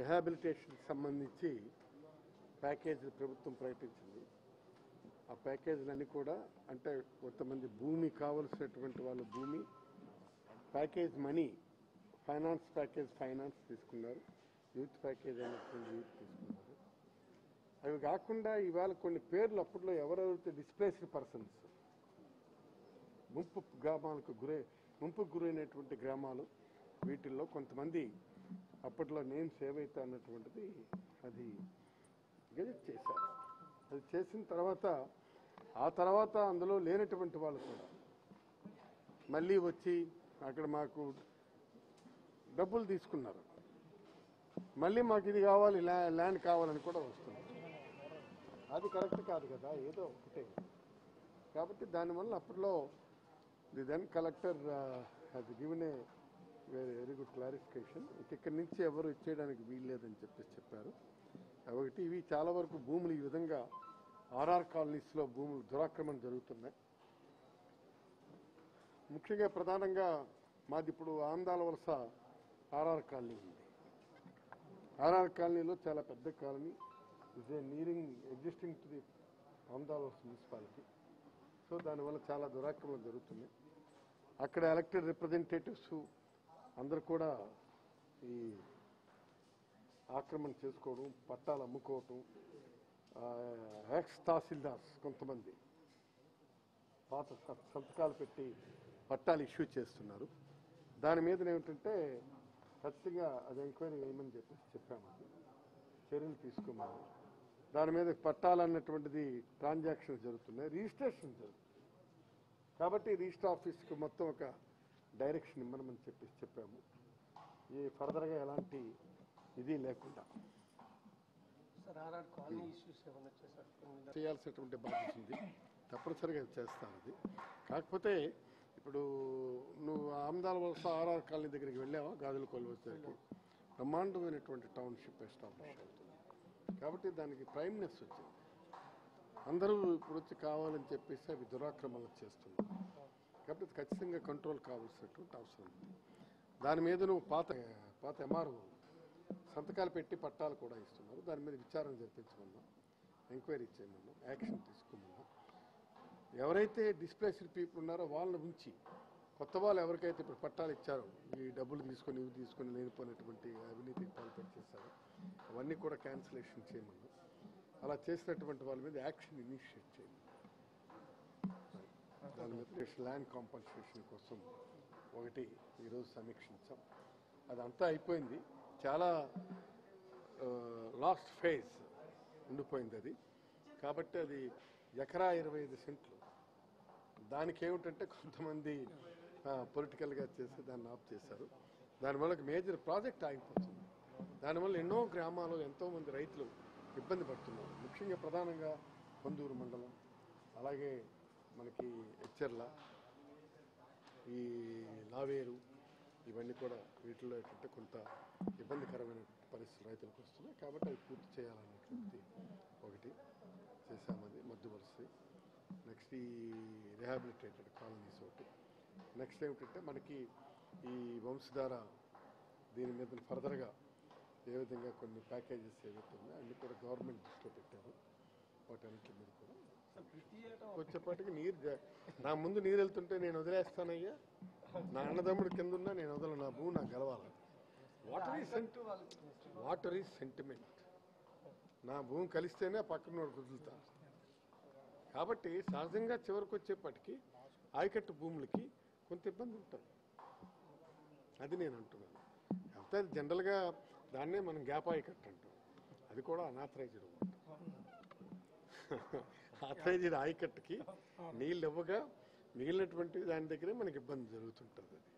రిహాబిలిటేషన్కి సంబంధించి ప్యాకేజీ ప్రభుత్వం ప్రకటించింది ఆ ప్యాకేజీలన్నీ కూడా అంటే కొంతమంది భూమి కావలసినటువంటి వాళ్ళ భూమి package money finance package finance తీసుకున్నారు యూత్ ప్యాకేజ్ అనేటువంటి యూత్ తీసుకున్నారు అవి కాకుండా ఇవాళ కొన్ని పేర్లు అప్పట్లో ఎవరెవరైతే డిస్ప్లేస్డ్ పర్సన్స్ ముంపు గ్రామాలకు గురై ముంపుకు గురైనటువంటి గ్రామాలు వీటిల్లో కొంతమంది అప్పట్లో నేమ్స్ ఏవైతే అన్నటువంటిది అది గెజెట్ చేశారు అది చేసిన తర్వాత ఆ తర్వాత అందులో లేనటువంటి వాళ్ళు కూడా మళ్ళీ వచ్చి అక్కడ మాకు డబ్బులు తీసుకున్నారు మళ్ళీ మాకు ఇది కావాలి ల్యా- ల్యాండ్ కావాలని కూడా వస్తుంది అది కరెక్ట్ కాదు కదా ఏదో ఒకటే కాబట్టి దానివల్ల అప్పట్లో the then collector has given a very very good clarification ఇక్కడి నుంచి ఎవరు ఇచ్చేయడానికి వీల్లేదని చెప్పేసి చెప్పారు ఒకటి ఇవి చాలా వరకు భూములు ఈ విధంగా ఆర్ఆర్ కాలనీస్లో భూములు దురాక్రమణ జరుగుతున్నాయి ముఖ్యంగా ప్రధానంగా మాది ఇప్పుడు ఆందాల వలస ఆర్ఆర్ కాలనీ ఉంది ఆర్ఆర్ కాలనీలో చాలా పెద్ద colony is a nearing existing to the Andala Valasa municipality so దానివల్ల చాలా దురాక్రమణ జరుగుతున్నాయి అక్కడ ఎలక్టెడ్ రిప్రజెంటేటివ్స్ అందరు కూడా ఈ ఆక్రమణ చేసుకోవడం పట్టాలు అమ్ముకోవటం ఎక్స్ తహసీల్దార్స్ కొంతమంది పాత స- సంతకాలు పెట్టి పట్టాలు ఇష్యూ చేస్తున్నారు దాని మీద ఏమిటంటే ఖచ్చితంగా అది ఎంక్వైరీ వేయమని చెప్పేసి చెప్పాము చర్యలు తీసుకోమని దాని మీద పట్టాలు అన్నటువంటిది ట్రాన్సాక్షన్ జరుగుతున్నాయి రిజిస్ట్రేషన్ జరుగుతుంది కాబట్టి రిజిస్టర్ ఆఫీస్కి మొత్తం ఒక డైరెక్షన్ ఇమ్మనమని చెప్పేసి చెప్పాము ఈ ఫర్దర్గా ఎలాంటి ఇది లేకుండా సార్ ఆర్ఆర్ కాలనీ ఇష్యూస్ ఏమైనా చేశారు కొన్ని చేయాల్సినటువంటి బాధ్యత ఉంది తప్పనిసరిగా చేస్తాను అది కాకపోతే ఇప్పుడు నువ్వు ఆమదాల వలస ఆర్ఆర్ కాలనీ దగ్గరికి వెళ్ళావా గాజుల కొలు వచ్చేసరికి బ్రహ్మాండమైనటువంటి టౌన్షిప్ ఎస్టాబ్లిష్ అవుతుంది కాబట్టి దానికి ప్రైమ్నెస్ వచ్చింది అందరూ ఇప్పుడు వచ్చి కావాలని చెప్పేసి అవి దురాక్రమణలు చేస్తున్నారు కాబట్టి అది ఖచ్చితంగా కంట్రోల్ కావాల్సినటువంటి అవసరం ఉంది దాని మీద నువ్వు పాత పాత ఎంఆర్ఓ సంతకాలు పెట్టి పట్టాలు కూడా ఇస్తున్నారు దాని మీద విచారణ జరిపించమన్నా ఎంక్వైరీ చేయమన్నా యాక్షన్ తీసుకోమన్నా ఎవరైతే డిస్ప్లేస్డ్ పీపుల్ ఉన్నారో వాళ్ళని ఉంచి కొత్త వాళ్ళు ఎవరికైతే ఇప్పుడు పట్టాలు ఇచ్చారో ఈ డబ్బులు తీసుకొని ఇవి తీసుకొని లేనిపోయినటువంటి అవినీతికి పాల్పడి చేశారో అవన్నీ కూడా క్యాన్సిలేషన్ చేయమన్నా అలా చేసినటువంటి వాళ్ళ మీద యాక్షన్ ఇనిషియేట్ చేయండి దాని మీద ల్యాండ్ కాంపన్సేషన్ కోసం ఒకటి ఈరోజు సమీక్షించాం అదంతా అయిపోయింది చాలా లాస్ట్ ఫేజ్ ఉండిపోయింది అది కాబట్టి అది ఎకరా ఇరవై ఐదు సెంట్లు దానికి ఏమిటంటే కొంతమంది పొలిటికల్గా చేసి దాన్ని ఆఫ్ చేశారు దానివల్ల ఒక మేజర్ ప్రాజెక్ట్ ఆగిపోతుంది దానివల్ల ఎన్నో గ్రామాలు ఎంతోమంది రైతులు ఇబ్బంది పడుతున్నారు ముఖ్యంగా ప్రధానంగా కొందూరు మండలం అలాగే మనకి ఎచ్చెర్ల ఈ లావేరు ఇవన్నీ కూడా వీటిలో ఏంటంటే కొంత ఇబ్బందికరమైన పరిస్థితులు రైతులకు వస్తున్నాయి కాబట్టి అవి పూర్తి చేయాలనేటువంటి ఒకటి చేశామది మధ్య వలస నెక్స్ట్ ఈ రిహాబిలిటేటెడ్ కాలనీస్ ఒకటి నెక్స్ట్ ఏమిటంటే మనకి ఈ వంశధార దీని మీద ఫర్దర్గా ఏ విధంగా కొన్ని ప్యాకేజెస్ ఏవైతే ఉన్నాయో అన్ని కూడా గవర్నమెంట్ దృష్టిలో పెట్టారు వాటన్నిటి మీద కూడా వచ్చేపాటికి నీరు జా- నా ముందు నీరు వెళ్తుంటే నేను వదిలేస్తానయ్యా నా అన్నదమ్ముడు కింద ఉన్నా నేను వదల నా భూమి నాకు గెలవాలి water is sent water is sentiment నా భూమి కలిస్తేనే పక్కన కుదులుతా కాబట్టి సహజంగా చివరికి వచ్చేప్పటికి ఆయకట్టు భూములకి కొంత ఇబ్బంది ఉంటుంది అది నేను అంటున్నాను అంతే జనరల్గా దాన్నే మనం గ్యాప్ ఆయకట్టు అంటాం అది కూడా అనాథరైజ్డ్ ఆథరైజ్డ్ ఆయకట్టుకి నీళ్ళు ఇవ్వగా మిగిలినటువంటి దాని దగ్గరే మనకి ఇబ్బంది జరుగుతుంటుంది అది